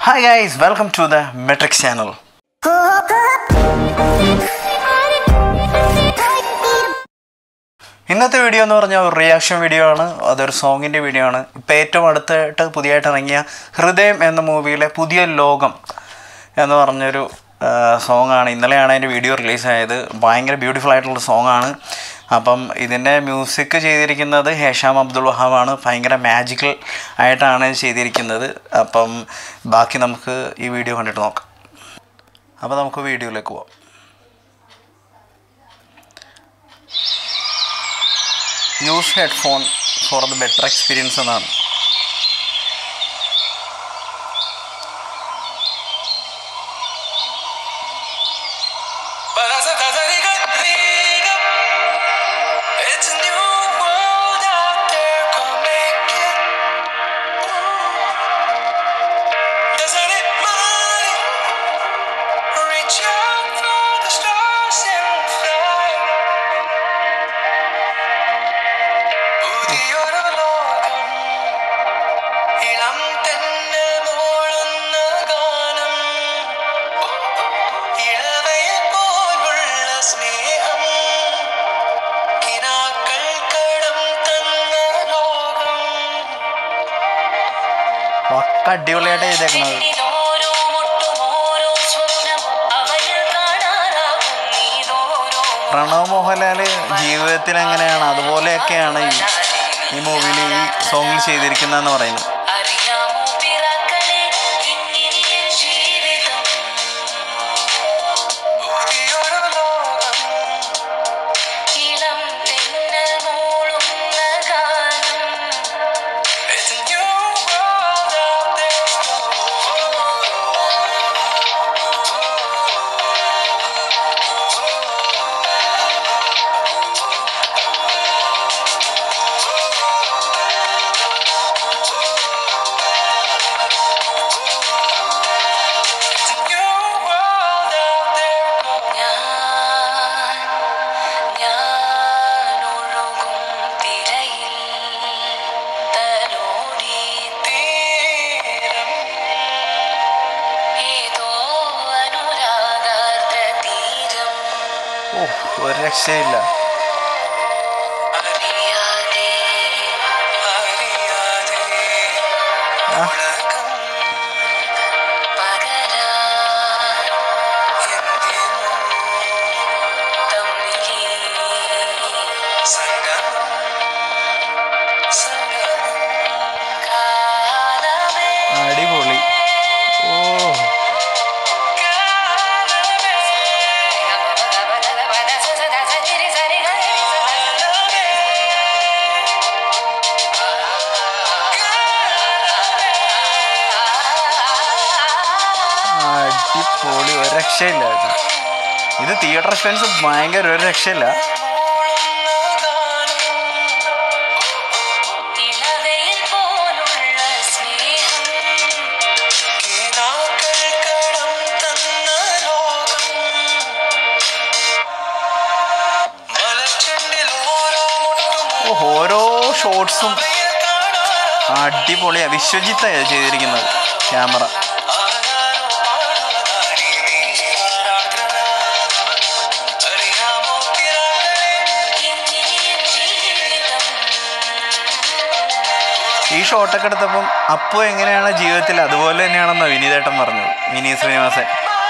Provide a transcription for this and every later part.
Hi guys welcome to the metrics channel ഇന്നത്തെ video എന്ന് പറഞ്ഞാൽ ഒരു റിയാക്ഷൻ വീഡിയോ ആണ് അതൊരു സോങ്ങിൻ്റെ വീഡിയോ ആണ് ഇപ്പോൾ ഏറ്റവും അടുത്തായിട്ട് പുതിയതായിട്ട് ഇറങ്ങിയ ഹൃദയം എന്ന മൂവിയിലെ പുതിയ ലോകം എന്ന് പറഞ്ഞൊരു സോങ് ആണ് ഇന്നലെയാണ് അതിൻ്റെ വീഡിയോ റിലീസായത് ഭയങ്കര ബ്യൂട്ടിഫുൾ ആയിട്ടുള്ള സോങ് ആണ് അപ്പം ഇതിൻ്റെ മ്യൂസിക് ചെയ്തിരിക്കുന്നത് ഹേഷാം അബ്ദുൾ വഹാബാണ് ഭയങ്കര മാജിക്കൽ ആയിട്ടാണ് ഇത് ചെയ്തിരിക്കുന്നത് അപ്പം ബാക്കി നമുക്ക് ഈ വീഡിയോ കണ്ടിട്ട് നോക്കാം അപ്പോൾ നമുക്ക് വീഡിയോയിലേക്ക് പോവാം use headphone for the better experience എന്നാണ് It's a new world out there, come make it. Doesn't it mind? Reach out for the stars and fly. പുതിയൊരു ലോകം ഇളം തെന്നൽ മൂളുന്ന ഗാനം ഇളവയിൽ പോലുള്ള സ്നേഹം കിനാക്കൾ കടം തന്ന ലോകം പക്ക അടിപൊളിയായിട്ട് ചെയ്തേക്കുന്നത് ഓരോ മുട്ടും ഓരോ സ്വപ്നം അവയിൽ കാണാനാകും നീതോരോ പ്രണവ് മോഹൻലാൽ ജീവിതത്തിൽ എങ്ങനെയാണ് അതുപോലെയൊക്കെയാണ് ഈ ഈ മൂവിയിൽ ഈ സോങ്ങിൽ ചെയ്തിരിക്കുന്നതെന്ന് പറയുന്നത് അറിയാമോ പിറാക്കളെ ഇന്നിനിയ ജീവിതം പുതിയൊരു ലോകം ഇളം തെന്നൽ മൂളുന്ന ഗാനം It's a new world out there It's a new world out there ഞാൻ ഞാൻ ഒഴുകും തിരയിൽ തലോടി തീരം ഏതോ അനുരാഗാർദ്ര തീരം ഓ ഒരു രക്ഷയില്ല അറിയാതെ അറിയാതെ ആ. ഉലകം പകരാൻ എന്തിനോ തമ്മിലീ സംഗമം സംഗമം കാലമേ അടിപൊളി ഓ അടിപൊളി ഒരു രക്ഷയില്ല കേട്ടോ ഇത് തിയേറ്റർ എക്സ്പെൻസ് ഭയങ്കര ഒരു രക്ഷയില്ല ഇളവയിൽ പോലുള്ള സ്നേഹം കിനാക്കൾ കടം തന്ന ലോകം മലച്ചെണ്ടിൽ ഓരോ മുട്ടും ഓ ഓരോ ഷോട്ട്സും അവയിൽ കാണാൻ അടിപൊളിയാണ് വിശ്വജിത്താണ് ചെയ്തിരിക്കുന്നത് ക്യാമറ ആരാരോ പാടുന്നതായി നീ ആരാധന അറിയാമോ പിറാക്കളെ ഇന്നിനിയ ജീവിതം ഈ ഷോട്ടൊക്കെ എടുത്തപ്പം അപ്പു എങ്ങനെയാണ് ജീവിതത്തിൽ അതുപോലെ തന്നെയാണെന്ന് വിനീതേട്ടൻ പറഞ്ഞത് വിനീത് ശ്രീനിവാസൻ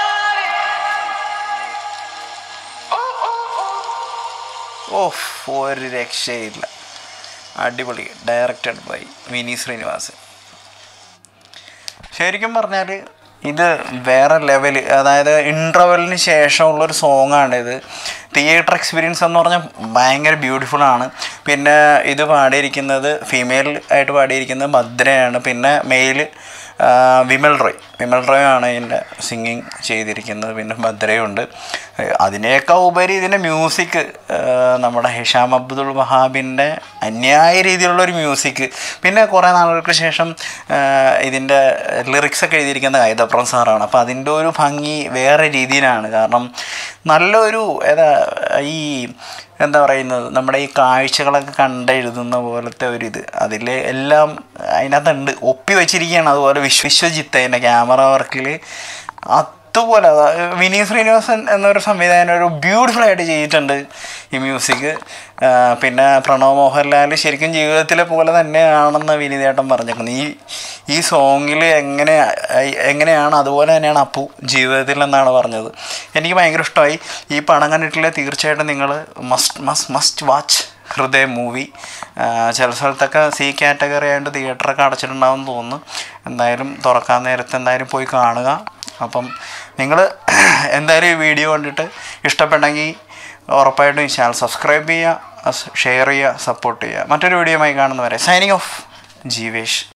ഓഫ് ഒരു രക്ഷയില്ല അടിപൊളി ഡയറക്റ്റഡ് ബൈ വിനീത് ശ്രീനിവാസൻ ശരിക്കും പറഞ്ഞാൽ ഇത് വേറെ ലെവല് അതായത് ഇൻ്റർവെലിന് ശേഷമുള്ളൊരു സോങ്ങാണ് ഇത് തിയേറ്റർ എക്സ്പീരിയൻസ് എന്ന് പറഞ്ഞാൽ ഭയങ്കര ബ്യൂട്ടിഫുൾ ആണ് പിന്നെ ഇത് പാടിയിരിക്കുന്നത് ഫീമെയിൽ ആയിട്ട് പാടിയിരിക്കുന്നത് ഭദ്രയാണ് പിന്നെ മെയിൽ വിമൽ റോയ് വിമൽ റോയ് ആണ് ഇതിൻ്റെ സിംഗിങ് ചെയ്തിരിക്കുന്നത് പിന്നെ ഭദ്രയുണ്ട് ഏഹ് അതിനേക്കാൾ ഉപരി ഇതിൻ്റെ മ്യൂസിക് നമ്മുടെ ഹിഷാം അബ്ദുൾ വഹാബിൻ്റെ അന്യായ രീതിയിലുള്ള ഒരു മ്യൂസിക് പിന്നെ കുറേ നാളുകൾക്ക് ശേഷം ഏഹ് ഇതിൻ്റെ ലിറിക്സ് ഒക്കെ എഴുതിയിരിക്കുന്ന കൈതപ്രം സാറാണ് അപ്പോൾ അതിൻ്റെ ഒരു ഭംഗി വേറെ രീതിയിലാണ് കാരണം നല്ലൊരു ഏതാ ഈ എന്താ പറയുന്നത് നമ്മുടെ ഈ കാഴ്ചകളൊക്കെ കണ്ടെഴുതുന്ന പോലത്തെ ഒരിത് അതിൽ എല്ലാം അതിനകത്തുണ്ട് ഒപ്പി വെച്ചിരിക്കുകയാണ് അതുപോലെ വിശ്വ വിശ്വജിത്ത് അതിൻ്റെ ക്യാമറ വർക്കിൽ അതുപോലെ അതാ- വിനീത് ശ്രീനിവാസൻ എന്നൊരു സംവിധായകൻ ഒരു ബ്യൂട്ടിഫുൾ ആയിട്ട് ചെയ്തിട്ടുണ്ട് ഈ മ്യൂസിക് പിന്നെ പ്രണവ് മോഹൻലാൽ ശരിക്കും ജീവിതത്തിലെ പോലെ തന്നെയാണെന്ന് വിനീതേട്ടൻ പറഞ്ഞേക്കുന്നത് ഈ ഈ സോങ്ങിൽ എങ്ങനെ എങ്ങനെയാണ് അതുപോലെ തന്നെയാണ് അപ്പു ജീവിതത്തിൽ എന്നാണ് പറഞ്ഞത് എനിക്ക് ഭയങ്കര ഇഷ്ടമായി ഈ പടം കണ്ടിട്ടില്ല തീർച്ചയായിട്ടും നിങ്ങൾ must must must watch Hridaya movie ചില സ്ഥലത്തൊക്കെ സി കാറ്റഗറി ആയതുകൊണ്ട് തിയേറ്ററൊക്കെ അടച്ചിട്ടുണ്ടാവും തോന്നുന്നു എന്തായാലും തുറക്കാൻ നേരത്തെ എന്തായാലും പോയി കാണുക അപ്പം നിങ്ങൾ എന്തായാലും ഈ വീഡിയോ കണ്ടിട്ട് ഇഷ്ടപ്പെട്ടെങ്കിൽ ഉറപ്പായിട്ടും ഈ ചാനൽ സബ്സ്ക്രൈബ് ചെയ്യുക ഷെയർ ചെയ്യുക സപ്പോർട്ട് ചെയ്യുക മറ്റൊരു വീഡിയോയുമായി കാണുന്നവരെ സൈനിങ് ഓഫ് ജീവേഷ്